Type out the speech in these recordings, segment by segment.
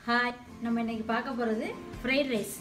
hi நம்ம இன்னைக்கு பார்க்க போகிறது ஃப்ரைட் ரைஸ்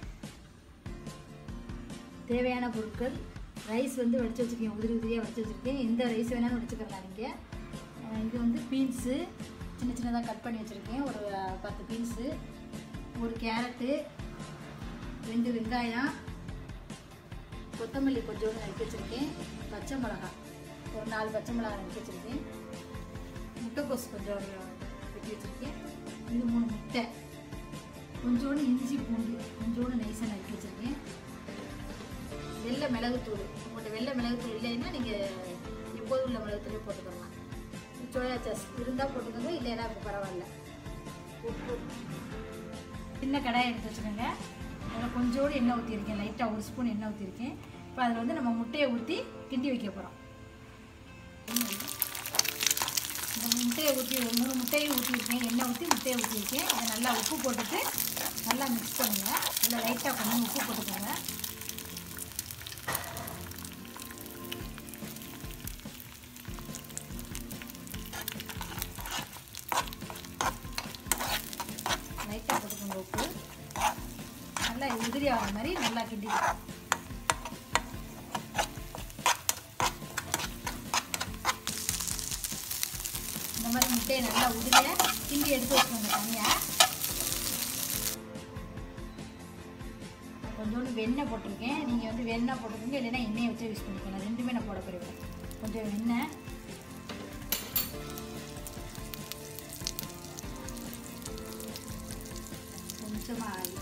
தேவையான பொருட்கள் ரைஸ் வந்து வடிச்சு வச்சுருக்கேன் உதிரி உதிரியாக வடிச்சு வச்சுருக்கேன் எந்த ரைஸ் வேணாலும் வச்சுக்கலாம் நீங்கள் அஹ் இது வந்து பீன்ஸு சின்ன சின்னதாக கட் பண்ணி வச்சுருக்கேன் ஒரு அஹ், பத்து பீன்ஸு ஒரு கேரட்டு ரெண்டு வெங்காயம் கொத்தமல்லி கொஞ்சோண்டு நறுக்கி வச்சுருக்கேன் பச்சை மிளகா ஒரு நாலு பச்சை மிளகா நறுக்கி வச்சுருக்கேன் முட்டைக்கோஸ் கொஞ்சம் வெட்டி வச்சுருக்கேன் இது மூணு முட்டை கொஞ்சோண்டு இஞ்சி பூண்டு கொஞ்சோண்டு நைஸாக நறுக்கி வச்சுருக்கேன் வெள்ளை மிளகுத்தூள் உங்கள்கிட்ட வெள்ளை மிளகுத்தூள் இல்லைன்னா நீங்கள் எப்போதும் உள்ள மிளகுத்தூளே போட்டுக்கலாம் சோயா சாஸ் இருந்தால் போட்டுக்கோங்க இல்லைன்னா அது பரவாயில்ல உப்பு சின்ன கடாயை எடுத்து வச்சுக்கோங்க அதில் கொஞ்சோடு எண்ணெய் ஊற்றிருக்கேன் லைட்டாக ஒரு ஸ்பூன் எண்ணெய் ஊற்றிருக்கேன் இப்போ அதில் வந்து நம்ம முட்டையை ஊற்றி கிண்டி வைக்க போகிறோம் இந்த முட்டையை ஊற்றி மூணு முட்டையை ஊற்றிருக்கேன் எண்ணெய் ஊற்றி முட்டையை ஊற்றிருக்கேன் அதை நல்லா உப்பு போட்டுட்டு நல்லா மிக்ஸ் பண்ணுங்கள் இல்லை லைட்டாக கொஞ்சம் உப்பு போட்டுக்கோங்க லைட்டாக போட்டுக்கோங்க உப்பு நல்லா உதிரி ஆகிற மாதிரி நல்லா கிண்டிக்கலாம் இந்த மாதிரி முட்டையை நல்லா உதிரிய கிண்டி எடுத்து வச்சுக்கோங்க தனியாக கொஞ்சோண்டு வெண்ணெய் போட்டிருக்கேன் நீங்கள் வந்து வெண்ணெய் போட்டுக்கோங்க இல்லைன்னா எண்ணெயை வச்சு யூஸ் பண்ணிக்கலாம் ரெண்டுமே நான் போட போகிறேன் கொஞ்சம் வெண்ணெய் கொஞ்சமாக ஆயில்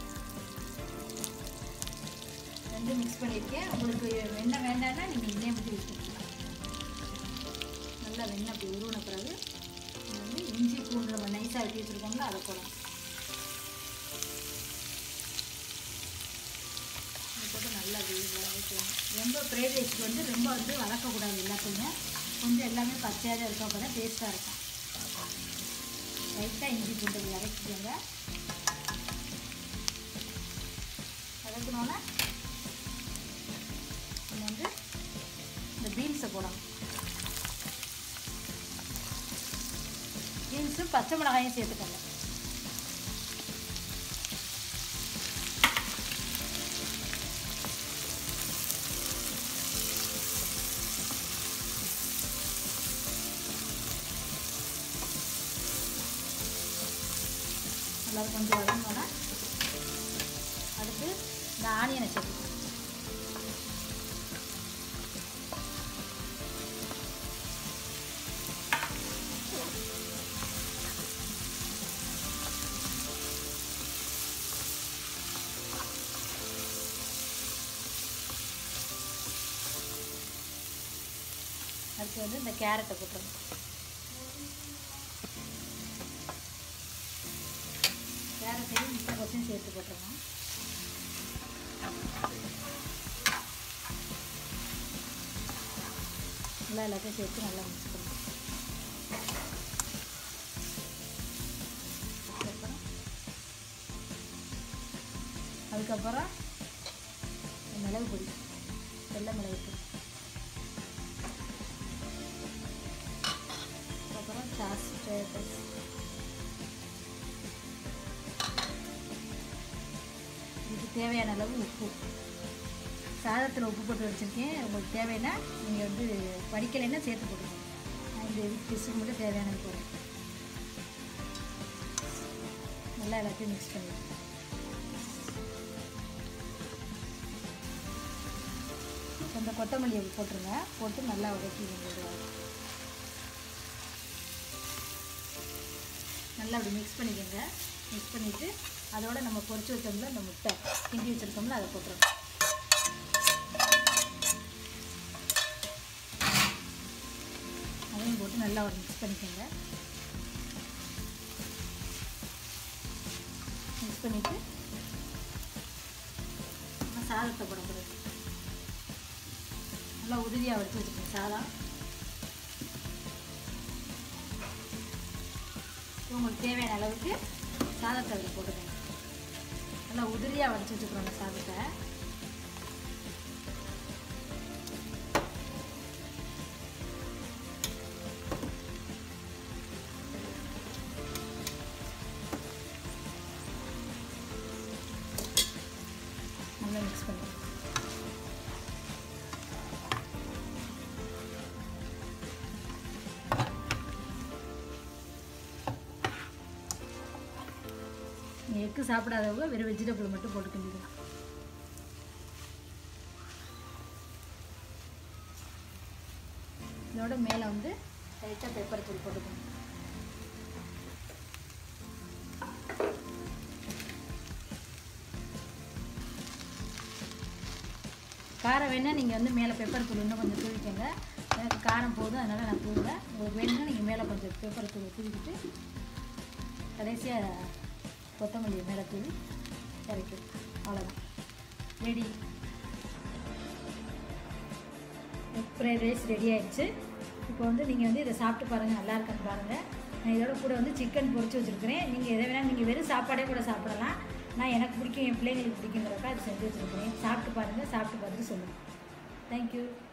ரெண்டும் மிக்ஸ் பண்ணியிருக்கேன் உங்களுக்கு வெண்ணெய் வேண்டாம்னா நீங்கள் எண்ணெயை மட்டும் யூஸ் பண்ணிக்கலாம் நல்லா வெண்ணெய் அப்படி உருவின பிறகு இது வந்து இஞ்சி பூண்டு நம்ம நைஸாக வெட்டி வச்சுருக்கோம்ல அதை போடணும் இது போட்டு நல்லா வைக்கணும் ரொம்ப ஃப்ரைட் ரைஸ்க்கு வந்து ரொம்ப வந்து வளர்க்கக்கூடாது எல்லாத்தையுமே கொஞ்சம் எல்லாமே பச்சையாக தான் இருக்கும் அப்போ தான் டேஸ்ட்டாக இருக்கும் லைட்டாக இஞ்சி பூண்டு இறக்கிக்கோங்க இறக்கணுன்னா நம்ம வந்து இந்த பீன்ஸை போடணும் பீன்ஸும் பச்சை மிளகாயும் சேர்த்துக்கோங்க நல்லா கொஞ்சம் வதங்கணும்னா அடுத்து இந்த ஆனியனை சேர்த்துக்கணும் அடுத்து வந்து இந்த கேரட்டை போட்டுருங்க கேரட்டையும் முட்டைக்கோசையும் சேர்த்து போட்டுருங்க நல்லா எல்லாத்தையும் சேர்த்து நல்லா மிக்ஸ் பண்ணுங்க அதுக்கப்புறம் அதுக்கப்புறம் மிளகு பொடி வெள்ளை மிளகு பொடி அப்புறம் சாஸ் சாஸ் இதுக்கு தேவையான அளவு உப்பு சாதத்தில் உப்பு போட்டு வச்சுருக்கேன் உங்களுக்கு தேவைன்னா நீங்கள் வந்து படிக்கலைன்னா சேர்த்து போட்டுக்கோங்க நான் இந்த டிஷ்ஷு மட்டும் தேவையானது போடுறேன் நல்லா எல்லாத்தையும் மிக்ஸ் பண்ணிடுங்க கொஞ்சம் கொத்தமல்லியை போட்டுருங்க போட்டு நல்லா உடக்கி விடுவாங்க நல்லா அப்படி மிக்ஸ் பண்ணிக்கோங்க மிக்ஸ் பண்ணிவிட்டு அதோட நம்ம பொரிச்சு வச்சோம்ல அந்த முட்டை கிண்டி வச்சுருக்கோம்ல அதை போட்டுருங்க அதையும் போட்டு நல்லா ஒரு மிக்ஸ் பண்ணிக்கோங்க மிக்ஸ் பண்ணிவிட்டு நம்ம சாதத்தை போட போகிறது நல்லா உதிரியாக வச்சு வச்சுக்கோங்க சாதம் உங்களுக்கு தேவையான அளவுக்கு சாதத்தை அதில் போட்டுக்கோங்க நல்லா உதிரியாக வடிச்சு வச்சுக்கிறோம் அந்த சாதத்தை எக்கு சாப்பிடாதவங்க வெறும் வெஜிடபிள் மட்டும் போட்டு கிண்டிக்கலாம் இதோட மேலே வந்து லைட்டாக பெப்பர் தூள் போட்டுக்கணும் காரம் வேணால் நீங்கள் வந்து மேலே பெப்பர் தூள் இன்னும் கொஞ்சம் தூவிக்கோங்க எனக்கு காரம் போதும் அதனால் நான் தூவலை உங்களுக்கு வேணும்னா நீங்கள் மேலே கொஞ்சம் பெப்பர் தூள் தூவிக்கிட்டு கடைசியாக கொத்தமல்லி மேலே தூவி இறக்கும் அவ்வளோதான் ரெடி ஃப்ரைட் ரைஸ் ரெடி ஆயிடுச்சு இப்போ வந்து நீங்கள் வந்து இதை சாப்பிட்டு பாருங்கள் நல்லா இருக்கான்னு பாருங்கள் நான் இதோட கூட வந்து சிக்கன் பொரிச்சு வச்சுருக்கிறேன் நீங்கள் எதை வேணால் நீங்கள் வெறும் சாப்பாடே கூட சாப்பிடலாம் நான் எனக்கு பிடிக்கும் என் பிள்ளைங்களுக்கு பிடிக்குங்கிறப்ப அது செஞ்சு வச்சுருக்கிறேன் சாப்பிட்டு பாருங்கள் சாப்பிட்டு பார்த்துட்டு சொல்லுங்கள் தேங்க்யூ